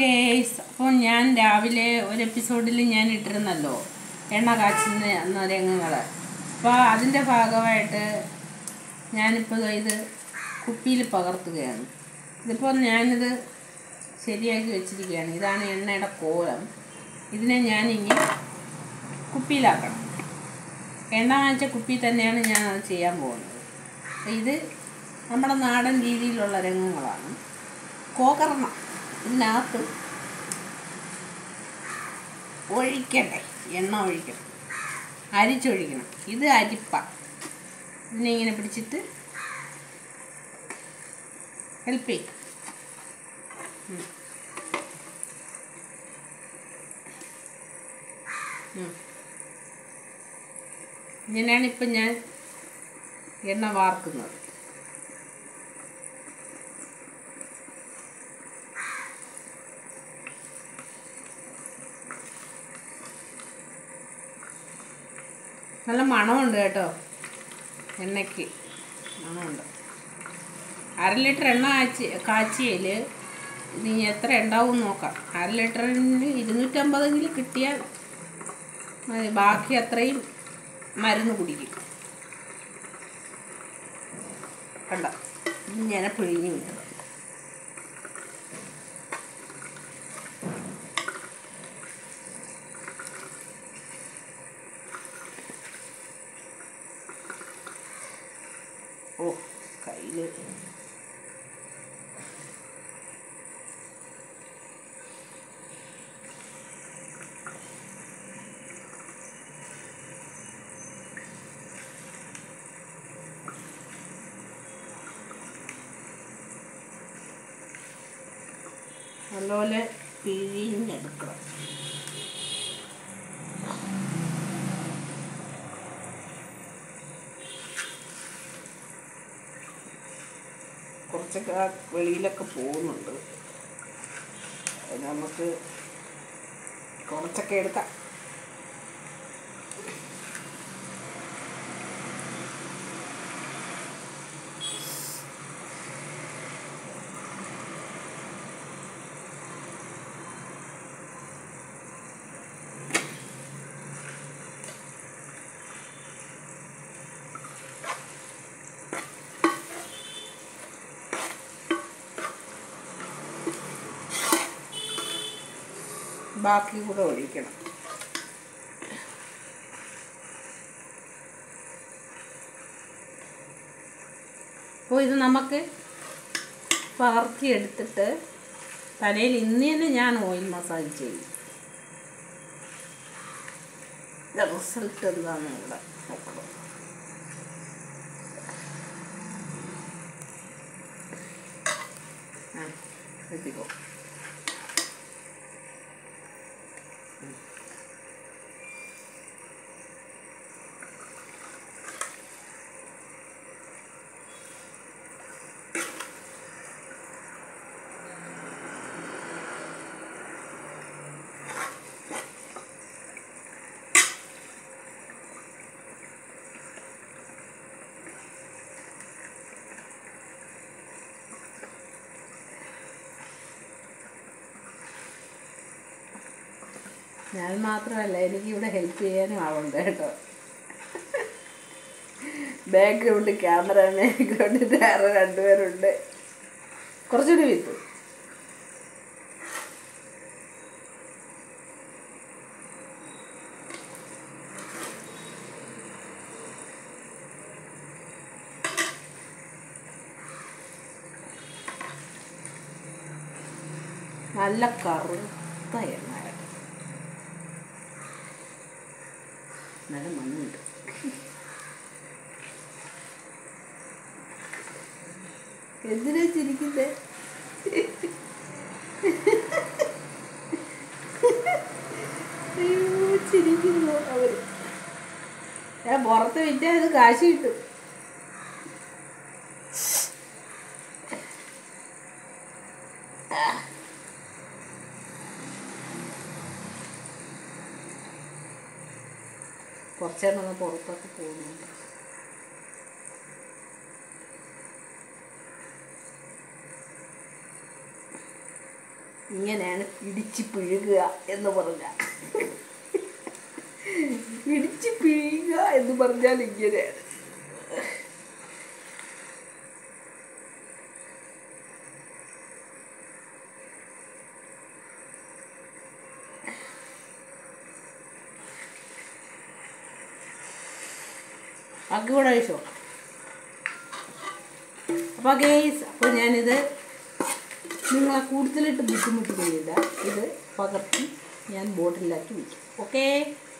Guys അപ്പോൾ ഞാൻ രാവിലെ ഒരു എപ്പിസോഡിൽ ഞാൻ ഇട്ടിരുന്നല്ലോ എണ്ണ കാച്ചുന്ന എന്ന രംഗങ്ങൾ അപ്പോൾ അതിൻ്റെ ഭാഗമായിട്ട് ഞാനിപ്പോൾ ഇത് കുപ്പിയിൽ പകർത്തുകയാണ് ഇതിപ്പോൾ ഞാനിത് ശരിയാക്കി വെച്ചിരിക്കുകയാണ് ഇതാണ് എണ്ണയുടെ കോലം ഇതിനെ ഞാനിനി കുപ്പിയിലാക്കണം എണ്ണ വാങ്ങിച്ച കുപ്പി തന്നെയാണ് ഞാൻ അത് ചെയ്യാൻ പോകുന്നത് അപ്പോൾ ഇത് നമ്മുടെ നാടൻ രീതിയിലുള്ള രംഗങ്ങളാണ് കോകർണം ഇതിനകത്ത് ഒഴിക്കട്ടെ എണ്ണ ഒഴിക്കണം അരിച്ചൊഴിക്കണം ഇത് അരിപ്പ ഇതിനെ ഇങ്ങനെ പിടിച്ചിട്ട് ഹെൽപ്പ് ചെയ്യും ഉം. ഉം. ഇങ്ങനെയാണ് ഇപ്പം ഞാൻ എണ്ണ വാർക്കുന്നത് നല്ല മണമുണ്ട് കേട്ടോ എണ്ണയ്ക്ക് മണമുണ്ട് അര ലിറ്റർ എണ്ണ കാച്ചി കാച്ചിയതിൽ ഇത് ഇനി എത്ര ഉണ്ടാവും എന്ന് നോക്കാം അര ലിറ്ററിന് ഇരുന്നൂറ്റമ്പതെങ്കിലും കിട്ടിയാൽ മതി ബാക്കി അത്രയും മരുന്ന് കുടിക്കും കണ്ട ഇങ്ങനെ പിഴിഞ്ഞ് വിട്ടത് ഓ കയ്യിൽ നല്ലപോലെ പിഴിഞ്ഞെടുക്കണം കുറച്ചൊക്കെ ആ വെളിയിലൊക്കെ പോകുന്നുണ്ട് അത് നമുക്ക് കുറച്ചൊക്കെ എടുക്കാം ബാക്കി കൂടെ ഒഴിക്കണം അപ്പോൾ ഇത് നമുക്ക് പകർത്തിയെടുത്തിട്ട് തലയിൽ ഇന്ന് തന്നെ ഞാൻ ഓയിൽ മസാജ് ചെയ്യും റിസൾട്ട് എന്താണെന്ന് ഇവിടെ നോക്കണം ആ എത്തിക്കോ ഞാൻ മാത്രമല്ല എനിക്കിവിടെ ഹെൽപ്പ് ചെയ്യാനും ആളുണ്ട് കേട്ടോ ബാക്ക്ഗ്രൗണ്ട് ക്യാമറമാൻ വേറെ രണ്ടുപേരുണ്ട് കുറച്ചുകൂടി വിത്തു നല്ല കറുത്ത എണ്ണ നല്ല മണ്ണുണ്ട് എന്തിനാ ചിരിക്കുന്നേ അയ്യോ ചിരിക്കുന്നു അവര് ഞാൻ പുറത്ത് വിറ്റാൽ ഇത് കാശ് കിട്ടും കുറച്ചേരം ഒന്ന് പുറത്തൊക്കെ പോകുന്നുണ്ട് ഇങ്ങനെയാണ് ഇടിച്ച് പിഴുകുക എന്ന് പറഞ്ഞാൽ ഇടിച്ച് പിഴുകുക എന്ന് പറഞ്ഞാൽ ഇങ്ങനെയാണ് ബാക്കി കൂടെ കഴിച്ചോ അപ്പോൾ ഗേസ് അപ്പോൾ ഞാനിത് നിങ്ങളെ കൂടുതലിട്ട് ബുദ്ധിമുട്ടുകയില്ല ഇത് പകർത്തി ഞാൻ ബോട്ടിലാക്കി വയ്ക്കും ഓക്കേ